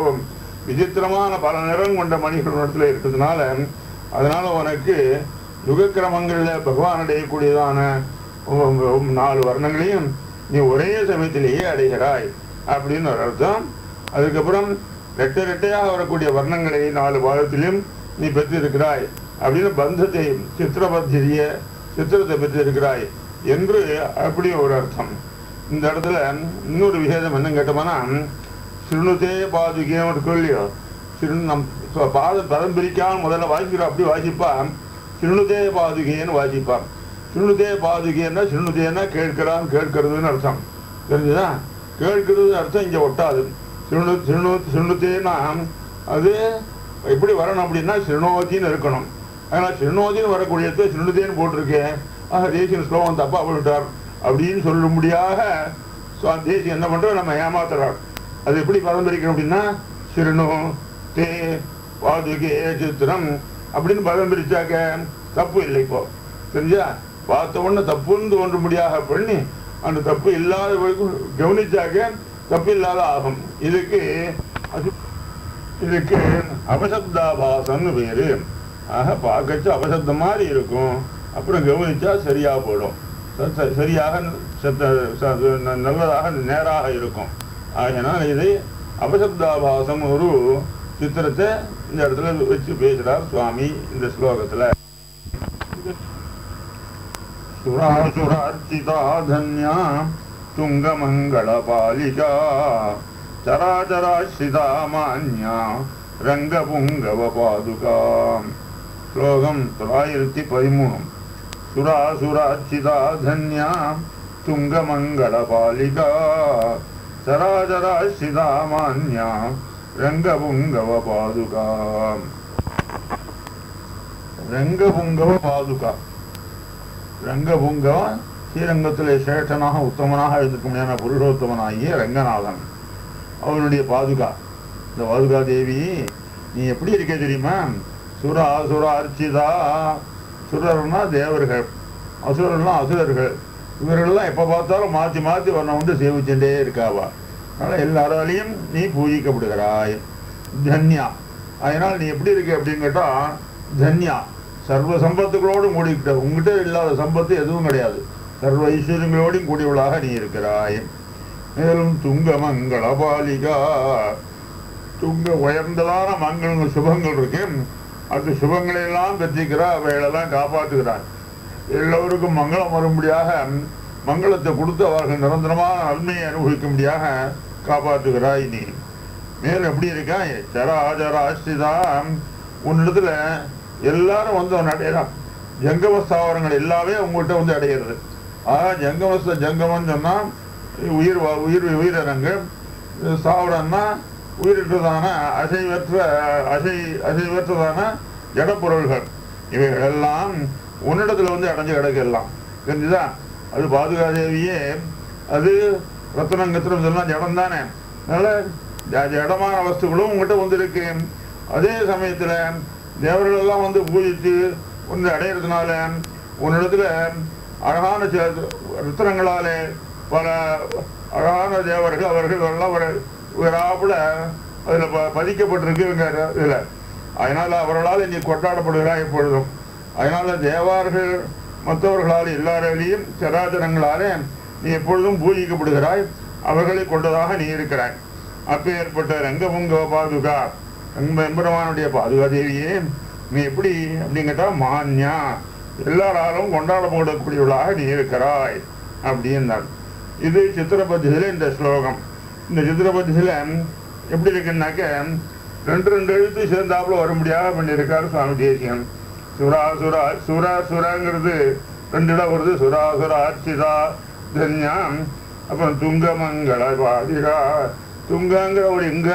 விசித்திரமான பல நிறம் கொண்ட மணிகள் இடத்துல இருக்கிறதுனால அதனால உனக்கு யுகக்கிரமங்கள்ல பகவான் அடையக்கூடியதான உம், உம், நாலு வர்ணங்களையும் நீ ஒரே சமயத்திலேயே அடைகிறாய் அப்படின்னு ஒரு அர்த்தம் அதுக்கப்புறம் ரெட்டை ரெட்டையாக வரக்கூடிய வர்ணங்களை நாலு பாதத்திலும் நீ பெற்றிருக்கிறாய் அப்படின்னு பந்தத்தை சித்திரபத்திய சித்திரத்தை பெற்றிருக்கிறாய் என்று அப்படி ஒரு அர்த்தம் இந்த இடத்துல இன்னொரு விசேஷம் என்ன கேட்டோம்னா சிறுணுதே பாதுகே ஒரு கேள்வியோ சிறு நம் ப- பாதம் பதம் பிரிக்காம முதல்ல வாசிக்கிறோம் அப்படி வாசிப்பான் சிறுணுதே பாதுகேன்னு வாசிப்பான் சிறுணுதே பாதுகேன்னா சிறுணுதேன்னா கேட்கிறான் கேட்கிறதுன்னு அர்த்தம் தெரிஞ்சுதா கேட்கிறது அர்த்தம் இங்க ஒட்டாது சிறுணு சிறுணு சிறுணுதேன்னா அது எப்படி வரணும் அப்படின்னா சிறுநோதின்னு இருக்கணும் அதனால சிறுநோதின்னு வரக்கூடியது சிறுணுதேன்னு போட்டிருக்கேன் ஆக தேசியன் ஸ்லோகம் தப்பா போட்டுட்டார் அப்படின்னு சொல்லும்படியாக சுவா- தேசியம் என்ன பண்றோம் நம்ம ஏமாத்துறார் அது எப்படி பதம் பிரிக்கணும் அப்படின்னா சிறுனு தே பாதுகே சித்திரம் அப்படின்னு பதம் பிரிச்சாக்க தப்பு இல்லை இப்போ தெரிஞ்சா பார்த்த உடனே தப்புன்னு தோன்றும்படியாக பண்ணி அந்த தப்பு இல்லாத வரைக்கும் கவனிச்சாக்க தப்பு இல்லாத ஆகும் இதுக்கு அது இதுக்கு அபசப்தாபாசம்னு பேரு ஆக பார்க்கச்சு அபசப்தம் மாதிரி இருக்கும் அப்புறம் கவனிச்சா சரியா போயிடும் ச- ச- சரியாக சத்த- ச- ந- நல்லதாக நேராக இருக்கும் ஆகையினால் இதை அபசப்தாபாசம் ஒரு சித்திரத்தை இந்த இடத்துல வச்சு பேசுறார் சுவாமி இந்த ஸ்லோகத்துல சுராசுரார்ச்சிதா தன்யா துங்கமங்களபாலிகா చరాచరాశ్రితా మాన్యా రంగపుంగవ పాదుకా ஸ்லோகம் தொள்ளாயிரத்தி பதிமூணு சுராசுராச்சிதா தன்யா துங்கமங்கள பாலிகா சராசராசிதா மான்யா ரங்கபுங்கவ பாதுகா ரங்கபுங்கவ பாதுகா ரங்கபுங்கவ ஸ்ரீரங்கத்திலே சேஷனாக உத்தமனாக இருக்க முடியாத புருஷோத்தமனாகிய ரங்கநாதன் அவனுடைய பாதுகா இந்த பாதுகா தேவி நீ எப்படி இருக்க தெரியுமா சுரா அசுர அர்ச்சிதா சுரர்னா தேவர்கள் அசுரர்னா அசுரர்கள் இவர்கள்லாம் எப்போ பார்த்தாலும் மாற்றி மாற்றி உன்னை வந்து சேவிச்சுட்டே இருக்காவா அதனால் எல்லாராலையும் நீ பூஜிக்கப்படுகிறாய் தன்யா அதனால் நீ எப்படி இருக்க அப்படின்னு கேட்டால் தன்யா சர்வ சம்பத்துகளோடும் கூடிக்கிட்ட உங்ககிட்ட இல்லாத சம்பத்து எதுவும் கிடையாது சர்வ ஐஸ்வர்யங்களோடும் கூடியவளாக நீ இருக்கிறாய் மேலும் துங்க மங்கள பாலிகா துங்க உயர்ந்ததான மங்களங்கள் சுபங்கள் இருக்கு அந்த சுபங்களை எல்லாம் பெற்றிக்கிறா அவைகளெல்லாம் காப்பாற்றுகிறார் எல்லோருக்கும் மங்களம் வரும்படியாக மங்களத்தை கொடுத்து அவர்கள் நிரந்தரமான நன்மையை அனுபவிக்கும்படியாக காப்பாற்றுகிறாய் நீ மேலும் எப்படி இருக்காய் சராஜராஸ்திதா உன்னிடத்துல எல்லாரும் வந்து அவன் அடையிறான் ஜங்கம ஸ்தாவரங்கள் எல்லாமே உங்கள்கிட்ட வந்து அடையிறது ஆக ஜங்கமஸ்த ஜங்கமம் சொன்னா உயிர் வா- உயிர் உயிரினங்கள் ஸ்தாவரம்னா உயிரற்றதான அசைவற்ற அசை அசைவற்றதான ஜடப்பொருள்கள் இவைகள் எல்லாம் உன்னிடத்துல வந்து அடைஞ்சு கிடக்கலாம் தெரிஞ்சுதா அது பாதுகாதேவியே அது ரத்தனங்கத்திரம் இதெல்லாம் ஜடம் தானே அதனால ஜ- ஜடமான வஸ்துக்களும் உங்ககிட்ட வந்து இருக்கு அதே சமயத்துல தேவர்கள் எல்லாம் வந்து பூஜித்து ஒன்று அடையிறதுனால உன்னிடத்துல அழகான ச- ரத்தினங்களாலே பல அழகான தேவர்கள் அவர்கள் எல்லாம் ஒரு விராப்புல அதுல ப- பதிக்கப்பட்டிருக்குங்க இதுல அதனால அவர்களால் நீ கொண்டாடப்படுகிறாய் எப்பொழுதும் அதனால தேவார்கள் மற்றவர்களால் எல்லாராலையும் சராச்சரங்களாலே நீ எப்பொழுதும் பூஜிக்கப்படுகிறாய் அவர்களை கொண்டதாக நீ இருக்கிறாய் அப்பேற்பட்ட ரங்கபுங்க பாதுகா ரங்க எம்பெருமானுடைய பாதுகா தேவியே நீ எப்படி அப்படின்னு கேட்டா மான்யா எல்லாராலும் கொண்டாடப்படக்கூடியவளாக நீ இருக்கிறாய் அப்படின்னார் இது சித்திரபத்தியில இந்த ஸ்லோகம் இந்த சித்திரபத்தியில எப்படி இருக்குன்னாக்க ரெண்டு ரெண்டு எழுத்து சேர்ந்தாப்புல வரும்படியாக பண்ணியிருக்காரு சுவாமி தேசியன் சுரா சுரா சுரா சுராங்கிறது ரெண்டு இடம் வருது சுரா சுரா அர்ச்சிதா தன்யாம் அப்புறம் துங்கமங்கள பாதிகா துங்கங்கிற ஒரு இங்க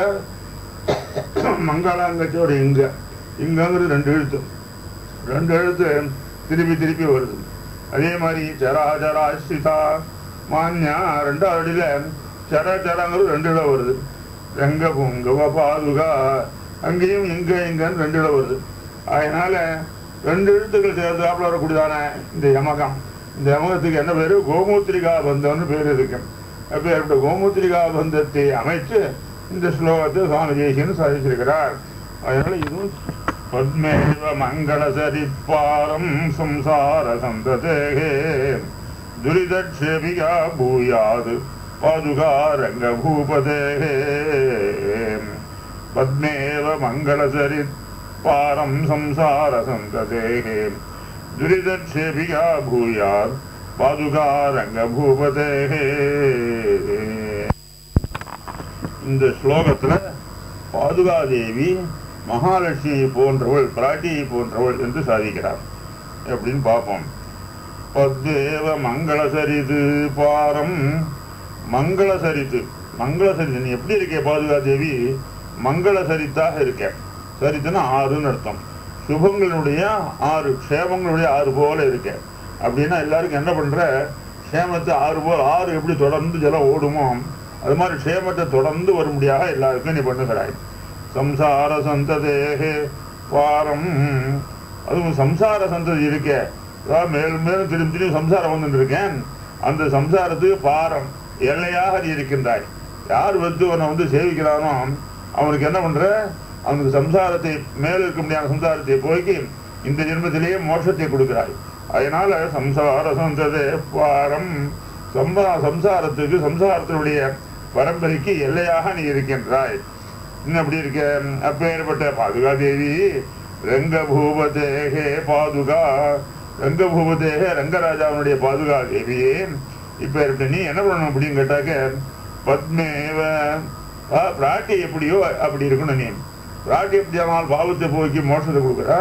மங்களாங்கச்சு ஒரு இங்க இங்கங்கிறது ரெண்டு எழுத்து ரெண்டு எழுத்து திருப்பி திருப்பி வருது அதே மாதிரி சராச்சராசிதா மான்யா ரெண்டாவது அடியில சராச்சராங்கிறது ரெண்டு இடம் வருது ரெங்க பொங்கவ பாதுகா அங்கேயும் இங்க இங்கன்னு ரெண்டு இடம் வருது அதனால ரெண்டு எழுத்துக்கள் சேர்ந்தாப்புல வரக்கூடியதான இந்த யமகம் இந்த யமகத்துக்கு என்ன பேரு கோமூத்திரிகா பந்தம்னு பேர் இருக்கு அப்பேற்பட்ட கோமூத்திரிகா பந்தத்தை அமைச்சு இந்த ஸ்லோகத்தை சுவாமி தேசியன் சாதிச்சிருக்கிறார் அதனால இதுவும் பத்மேவ மங்களசரிப்பாரம் சம்சார சந்ததேகே துரிதக்ஷேபிகா பூயாது பாதுகா ரங்கபூபதேகே பத்மேவ மங்களசரிப்பாரம் சம்சார சந்ததேகே துரிதக்ஷேபிகா பூயாத் பாதுகா ரங்கபூபதேகே இந்த ஸ்லோகத்துல பாதுகாதேவி மகாலட்சுமி போன்றவள் பிராட்டியை போன்றவள் என்று சாதிக்கிறார் எப்படின்னு பார்ப்போம் பத்வேவ மங்களசரிது பாரம் மங்களசரித்து மங்களசரித்து நீ எப்படி இருக்கே பாதுகாதேவி மங்களசரித்தாக இருக்க சரித்துன்னா ஆறுன்னு அர்த்தம் சுபங்களுடைய ஆறு க்ஷேமங்களுடைய ஆறு போல இருக்க அப்படின்னா எல்லாருக்கும் என்ன பண்ற க்ஷேமத்தை ஆறு போல் ஆறு எப்படி தொடர்ந்து ஜலம் ஓடுமோ அது மாதிரி க்ஷேமத்தை தொடர்ந்து வரும்படியாக எல்லாருக்கும் நீ பண்ணுகிறாய் சம்சார சந்ததேகே பாரம் அதுவும் சம்சார சந்ததி இருக்கே அதாவது மேலும் மேலும் திரும்பி திரும்பி சம்சாரம் வந்துட்டு இருக்கேன் அந்த சம்சாரத்துக்கு பாரம் எல்லையாக நீ இருக்கின்றாய் யார் வந்து உன்னை வந்து சேவிக்கிறானோ அவனுக்கு என்ன பண்ற அவனுக்கு சம்சாரத்தை மேல இருக்க முடியாத சம்சாரத்தை போக்கி இந்த ஜென்மத்திலேயே மோட்சத்தை கொடுக்கிறாய் அதனால சம்சார சந்ததே பாரம் சம்பா சம்சாரத்துக்கு சம்சாரத்தினுடைய பரம்பரைக்கு எல்லையாக நீ இருக்கின்றாய் இன்னும் அப்படி இருக்க அப்பேற்பட்ட பாதுகா தேவி ரங்க பூபதேகே பாதுகா ரங்க பூபதேகே ரங்கராஜாவுடைய பாதுகா தேவியே இப்ப இருக்க நீ என்ன பண்ணணும் அப்படின்னு கேட்டாக்க பத்மேவ ஆ, பிராட்டி எப்படியோ அப்படி இருக்கணும் நீ பிராட்டி எப்படி ஆனால் பாவத்தை போக்கி மோட்சத்தை கொடுக்குறா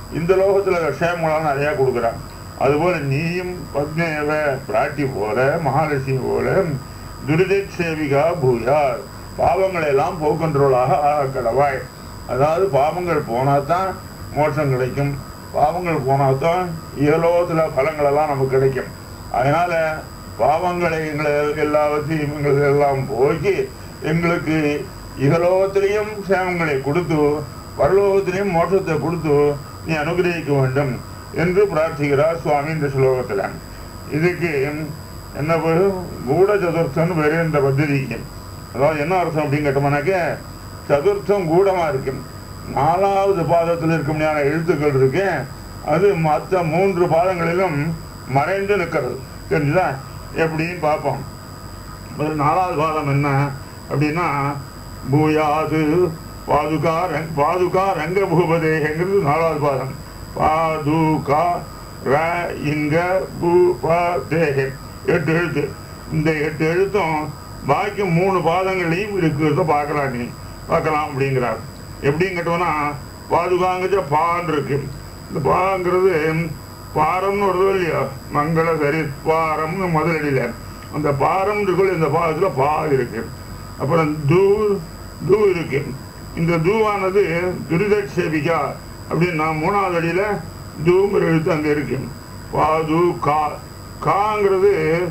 இந்த லோகத்துல க்ஷேமங்களாம் நிறைய கொடுக்குறான் அதுபோல நீயும் பத்மேவ பிராட்டி போல மகாலட்சுமி போல துரிதேட்சேவிகா பூயார் பாவங்களை எல்லாம் போக்கின்றவளாக ஆக்கடவாய் அதாவது பாவங்கள் போனாதான் மோட்சம் கிடைக்கும் பாவங்கள் போனாதான் இயலோகத்துல பலங்கள் எல்லாம் நமக்கு கிடைக்கும் அதனால பாவங்களை எங்களை எல்லாவற்றையும் எங்களுக்கு எல்லாம் போக்கி எங்களுக்கு இகலோகத்திலையும் சேமங்களை கொடுத்து பரலோகத்திலையும் மோட்சத்தை கொடுத்து நீ அனுகிரகிக்க வேண்டும் என்று பிரார்த்திக்கிறார் சுவாமி இந்த ஸ்லோகத்துல இதுக்கு என்ன பேரு கூட சதுர்த்தம்னு பேரு இந்த பദ്ധதிக்கு அதாவது என்ன அர்த்தம் அப்படின்னு கேட்டோம்னாக்க சதுர்த்தம் கூடமா இருக்கு நாலாவது பாதத்தில் இருக்க முடியாத எழுத்துக்கள் இருக்கு அது மற்ற மூன்று பாதங்களிலும் மறைந்து நிற்கிறது தெரிஞ்சுதா எப்படின்னு பார்ப்போம் முதல்ல நாலாவது பாதம் என்ன அப்படின்னா பூயாது பாதுகா ரங் பாதுகா ரங்க பூபதேங்கிறது நாலாவது பாதம் பாதுகா ர இங்க பூ ப தேகே எட்டு எழுத்து இந்த எட்டு எழுத்தும் பாக்கி மூணு பாதங்களையும் இருக்கிறத பார்க்கலாம் நீ பார்க்கலாம் அப்படிங்கிறார் எப்படின்னு கேட்டோம்னா பாதுகாங்கிற பான் இருக்கு இந்த பாங்கிறது பாரம்னு வருதோ இல்லையா மங்கள சரி பாரம்னு முதலடியில அந்த பாரம் இருக்குள்ள இந்த பாதத்துல பா இருக்கு அப்புறம் தூ தூ இருக்கு இந்த தூவானது துரிதக்ஷேபிகா அப்படின்னு நான் மூணாவது அடியில தூங்கிற எழுத்து அங்க இருக்கு பாது கா காங்கிறது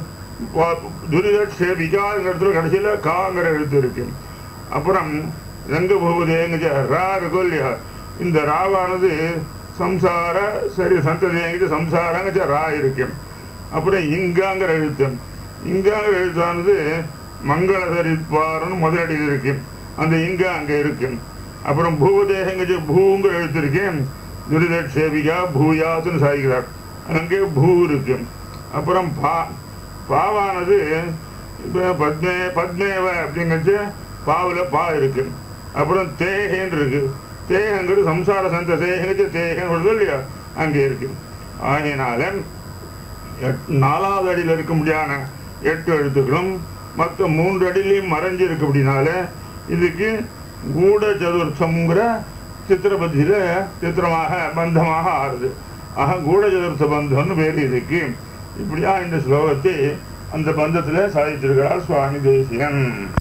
துரிதக்ஷேபிகாங்கிற இடத்துல கடைசியில காங்கிற எழுத்து இருக்கு அப்புறம் ரங்க போகுதேங்க ரா இருக்கும் இல்லையா இந்த ராவானது சம்சார சரி சந்ததிங்கிட்ட சம்சாரங்க ரா இருக்கு அப்புறம் இங்காங்கிற எழுத்து இங்காங்கிற எழுத்தானது மங்கள சரிப்பாரன்னு முதலடியில் இருக்கு அந்த இங்க அங்க இருக்கு அப்புறம் பூதேகங்க பூங்கிற எழுத்து இருக்கு துரிதக்ஷேபிகா பூயாத்துன்னு சாதிக்கிறார் அங்கே பூ இருக்கு அப்புறம் பா பாவானது இப்போ பத்மே பத்மேவ அப்படிங்கிறது பாவில் பா இருக்கு அப்புறம் தேகன்னு இருக்கு தேகங்கிறது சம்சார சந்த தேகங்கிறது தேகன்னு வருது இல்லையா அங்கே இருக்கு ஆகையினால எட்- நாலாவது அடியில் இருக்க முடியாத எட்டு எழுத்துக்களும் மற்ற மூன்று அடியிலையும் மறைஞ்சு இருக்கு அப்படின்னால இதுக்கு கூட சதுர்த்தம்ங்கிற சித்திரபதியில சித்திரமாக பந்தமாக ஆறுது ஆக கூட சதுர்த்த பந்தம்னு பேர் இதுக்கு இப்படியா இந்த ஸ்லோகத்தை அந்த பந்தத்துல சாதித்திருக்கிறார் சுவாமி தேசிகன்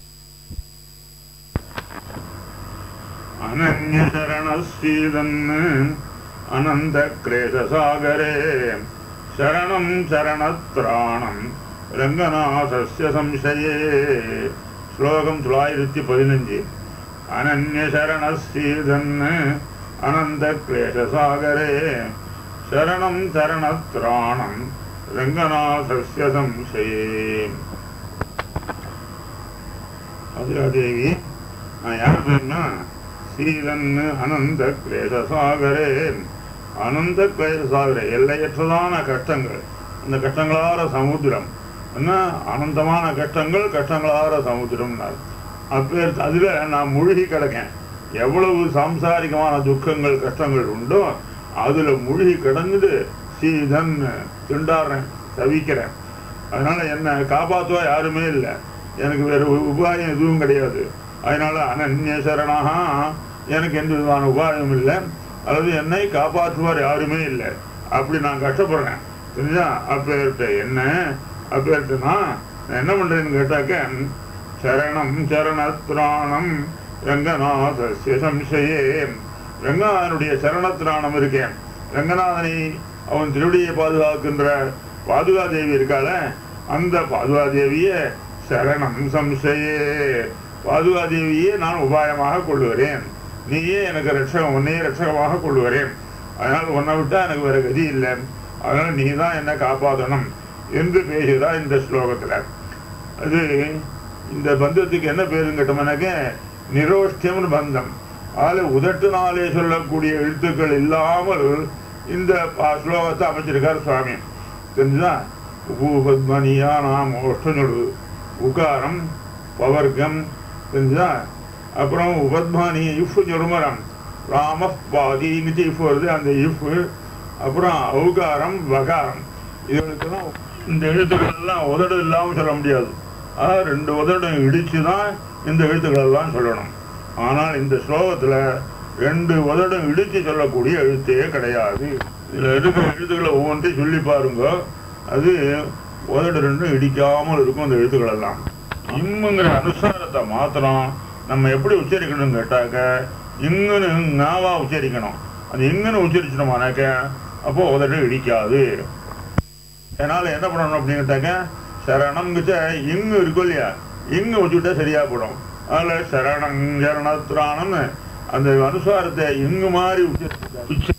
அனன்யசரணஸ்ரீதன் அனந்த கிரேசசாகரே சரணம் சரணத்ராணம் ரங்கநாதஸ்ய சம்சயே ஸ்லோகம் தொள்ளாயிரத்தி பதினஞ்சு அனன்யசரணஸ்ரீதன் அனந்த கிரேசசாகரே சரணம் சரணத்ராணம் ரங்கநாதஸ்ய சம்சயே தேவி நான் யார் பேர்னா சீதன் அனந்த கிளேசசாகரே அனந்த கிளேசசாகரே எல்லையற்றதான கஷ்டங்கள் அந்த கஷ்டங்களார சமுத்திரம் என்ன அனந்தமான கஷ்டங்கள் கஷ்டங்களார சமுத்திரம் அப்பேர் அதுல நான் மூழ்கி கிடக்கேன் எவ்வளவு சாம்சாரிகமான துக்கங்கள் கஷ்டங்கள் உண்டோ அதுல மூழ்கி கிடந்துட்டு சீதன் திண்டாடுறேன் தவிக்கிறேன் அதனால என்ன காப்பாற்றுவா யாருமே இல்லை எனக்கு வேற உ- உபாயம் எதுவும் கிடையாது அதனால அனன்ய சரணா எனக்கு எந்த விதமான உபாயம் இல்லை அல்லது என்னை காப்பாற்றுவார் யாருமே இல்லை அப்படி நான் கஷ்டப்படுறேன் தெரிஞ்சா அப்பேர்கிட்ட என்ன அப்பேர்கிட்டனா நான் என்ன பண்றேன்னு கேட்டாக்க சரணம் சரணத்ராணம் ரங்கநாதஸ்ய சம்சயே ரங்கநாதனுடைய சரணத்ராணம் இருக்கேன் ரங்கநாதனை அவன் திருவடியை பாதுகாக்கின்ற பாதுகாதேவி இருக்காள அந்த பாதுகாதேவியே சரணம் சம்சயே பாதுகாதேவியே நான் உபாயமாக கொள்ளுகிறேன் நீயே எனக்கு ரட்சகம் உன்னையே ரட்சகமாக கொள்ளுகிறேன் அதனால் உன்னை விட்டா எனக்கு வேற கதி இல்லை அதனால நீ தான் என்னை காப்பாற்றணும் என்று பேசுகிறா இந்த ஸ்லோகத்துல அது இந்த பந்தத்துக்கு என்ன பேருன்னு கேட்டோம்னாக்க நிரோஷ்டியம்னு பந்தம் அதில் உதட்டினாலே சொல்லக்கூடிய எழுத்துக்கள் இல்லாமல் இந்த பா- ஸ்லோகத்தை அமைச்சிருக்கார் சுவாமி தெரிஞ்சுதா உபூபத்மனியா நாம் ஒஷ்டனொடு உகாரம் பவர்க்கம் தெரிஞ்சுதா அப்புறம் உபத்மானி இஃப் ஜொருமரம் ராம பாதிங்கிட்டு இஃப் வருது அந்த இஃப் அப்புறம் ஔகாரம் வகாரம் இதுகளுக்கெல்லாம் இந்த எழுத்துக்கள் எல்லாம் உதடு இல்லாமல் சொல்ல முடியாது ஆக ரெண்டு உதடும் இடிச்சு தான் இந்த எழுத்துக்கள் எல்லாம் சொல்லணும் ஆனால் இந்த ஸ்லோகத்தில் ரெண்டு உதடும் இடிச்சு சொல்லக்கூடிய எழுத்தே கிடையாது இதுல இருக்கிற எழுத்துக்களை ஒவ்வொன்றையும் சொல்லி பாருங்க அது உதடு ரெண்டும் இடிக்காமல் இருக்கும் அந்த எழுத்துக்கள் எல்லாம் இம்முங்கிற அனுசாரத்தை மாத்திரம் நம்ம எப்படி உச்சரிக்கணும்னு கேட்டாக்க இங்குன்னு நாவா உச்சரிக்கணும் அந்த இங்குன்னு உச்சரிச்சிட்டோமானாக்க அப்போ உதடு இடிக்காது அதனால என்ன பண்ணணும் அப்படின்னு கேட்டாக்க சரணம் இங்கு இருக்கும் இல்லையா இங்கு வச்சுக்கிட்டா சரியா போடும் அதில் சரணம் சரணத்ராணம்னு அந்த அனுசாரத்தை இங்கு மாதிரி உச்ச உச்ச